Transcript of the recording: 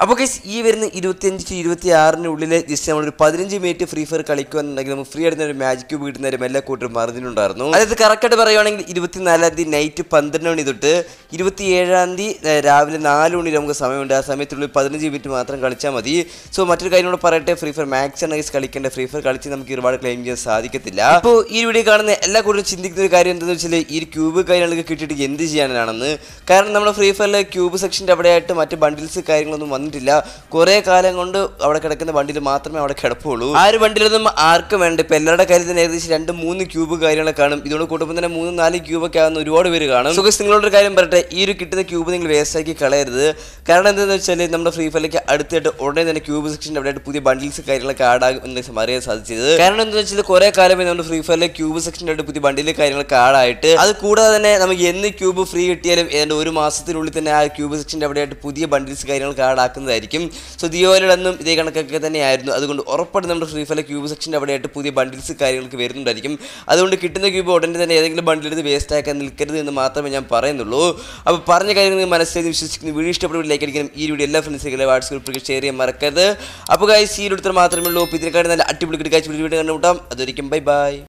അപ്പോൾ ഗൈസ് ഈ വരുന്ന ഇരുപത്തിയഞ്ച് ടു ഇരുപത്തി ആറിന് ഉള്ളിൽ ജസ്റ്റ് നമ്മളൊരു പതിനഞ്ച് മിനിറ്റ് ഫ്രീ ഫയർ കളിക്കുകയെന്നുണ്ടെങ്കിൽ നമുക്ക് ഫ്രീ ആയിട്ട് ഒരു മാജിക് ക്യൂബ് കിട്ടുന്ന ഒരു എല്ലാ കൂട്ടരും മറിഞ്ഞിട്ടുണ്ടായിരുന്നു അതായത് കറക്റ്റായിട്ട് പറയുവാണെങ്കിൽ ഇരുപത്തിനാലാം തീയതി നൈറ്റ് പന്ത്രണ്ട് മണി തൊട്ട് ഇരുപത്തി ഏഴാം തീയതി ഏഹ്, രാവിലെ നാല് മണി നമുക്ക് സമയമുണ്ട് ആ സമയത്തുള്ളിൽ പതിനഞ്ച് മിനിറ്റ് മാത്രം കളിച്ചാൽ മതി സോ മറ്റൊരു കാര്യം കൂടെ പറയട്ടെ ഫ്രീ ഫയർ മാക്സ് ആണ് ഗൈസ് കളിക്കേണ്ട ഫ്രീ ഫയർ കളിച്ച് നമുക്ക് ഒരുപാട് ക്ലെയിം ചെയ്യാൻ സാധിക്കത്തില്ല അപ്പോൾ ഈ വീഡിയോ കാണുന്ന എല്ലാ കൂട്ടരും ചിന്തിക്കുന്ന ഒരു കാര്യം എന്താണെന്ന് വെച്ചാൽ ഈ ഒരു ക്യൂബ് കാര്യങ്ങളൊക്കെ കിട്ടിയിട്ട് എന്ത് ചെയ്യാനാണെന്ന് കാരണം നമ്മുടെ ഫ്രീ ഫയറിലെ ക്യൂബ് സെക്ഷൻ്റെ അവിടെയായിട്ട് മറ്റ് ബണ്ടിൽസ് കാര്യങ്ങളൊന്നും വന്നിട്ടില്ല കുറേ കാലം കൊണ്ട് അവിടെ കിടക്കുന്ന ബണ്ടിൽ മാത്രമേ അവിടെ കിടപ്പുള്ളൂ ആ ഒരു ബണ്ടിലൊന്നും ആർക്കും വേണ്ട ഇപ്പം എല്ലാവരുടെ കാര്യത്തിൽ ഏകദേശം രണ്ട് മൂന്ന് ക്യൂബ് കാര്യങ്ങളൊക്കെ കാണും ഇതുകൊണ്ട് കൂട്ടുമ്പോൾ തന്നെ മൂന്ന് നാല് ക്യൂബൊക്കെ ആകുന്ന ഒരുപാട് പേര് കാണും സുഖസ് നിങ്ങളോടൊരു കാര്യം പറയട്ടെ ഈ ഒരു കിട്ടുന്ന ക്യൂബ് നിങ്ങൾ വേസ്റ്റാക്കി കളയരുത് കാരണം എന്താണെന്ന് വെച്ചാൽ നമ്മുടെ ഫ്രീ ഫയറിലേക്ക് അടുത്തായിട്ട് ഉടനെ തന്നെ ക്യൂബ് സെക്ഷൻ്റെ അവിടെയായിട്ട് പുതിയ ബണ്ടിൽസ് കാര്യങ്ങളൊക്കെ ആഡ് ആകും എന്ന് അറിയാൻ സാധിച്ചത് കാരണം എന്താണെന്ന് വെച്ചാൽ കുറേ കാലമായി നമ്മുടെ ഫ്രീ ഫയറിലെ ക്യൂബ് സെക്ഷൻ്റെ ആയിട്ട് പുതിയ ബണ്ടിൽ കാര്യങ്ങളൊക്കെ ആഡായിട്ട് അത് കൂടാതെ തന്നെ നമുക്ക് എന്ന് ക്യൂബ് ഫ്രീ കിട്ടിയാലും ഏതാണ്ട് ഒരു മാസത്തിനുള്ളിൽ തന്നെ ആ ക്യൂബ് സെക്ഷൻ്റെ അവിടെയായിട്ട് പുതിയ ബണ്ടിൽസ് കാര്യങ്ങളൊക്കെ ആഡാക്കുന്നതായിരിക്കും സോ ദിയോയിലൊന്നും ഇതേ കണക്കൊക്കെ തന്നെയായിരുന്നു അതുകൊണ്ട് ഉറപ്പായിട്ട് നമ്മുടെ ഫ്രീ ഫയറിലെ ക്യൂബ് സെക്ഷൻ്റെ അവിടെയായിട്ട് പുതിയ ബണ്ടിൽസ് കാര്യങ്ങൾക്ക് വരുന്നുണ്ടായിരിക്കും അതുകൊണ്ട് കിട്ടുന്ന ക്യൂബ് ഉടനെ തന്നെ ഏതെങ്കിലും ബണ്ടിൽ എടുത്ത് വേസ്റ്റ് ആക്കാൻ നിൽക്കരുത് എന്ന് മാത്രമേ ഞാൻ പറയുന്നുള്ളൂ അപ്പോൾ പറഞ്ഞ കാര്യങ്ങൾ നിങ്ങൾ മനസ്സിലാക്കി വിശ്വസിക്കുന്നു വീഡിയോ ഇഷ്ടപ്പെട്ട ലൈക്ക് അടിക്കണം ഈ വീഡിയോ എല്ലാ ഫ്രണ്ട്സിലെ വാട്സ്ആപ്പ് ഗ്രൂപ്പിൽ ഷെയർ ചെയ്യാൻ മറക്കരുത് അപ്പോൾ ഗൈസ് ഈ ഒരു മാത്രമേ ഉള്ളൂ അപ്പോൾ ഇതിനെക്കാട്ടി നല്ല അടിപൊളി കാഴ്ച വീഡിയോ കണ്ടുമുട്ടാം അതൊരിക്കും ബൈ ബൈ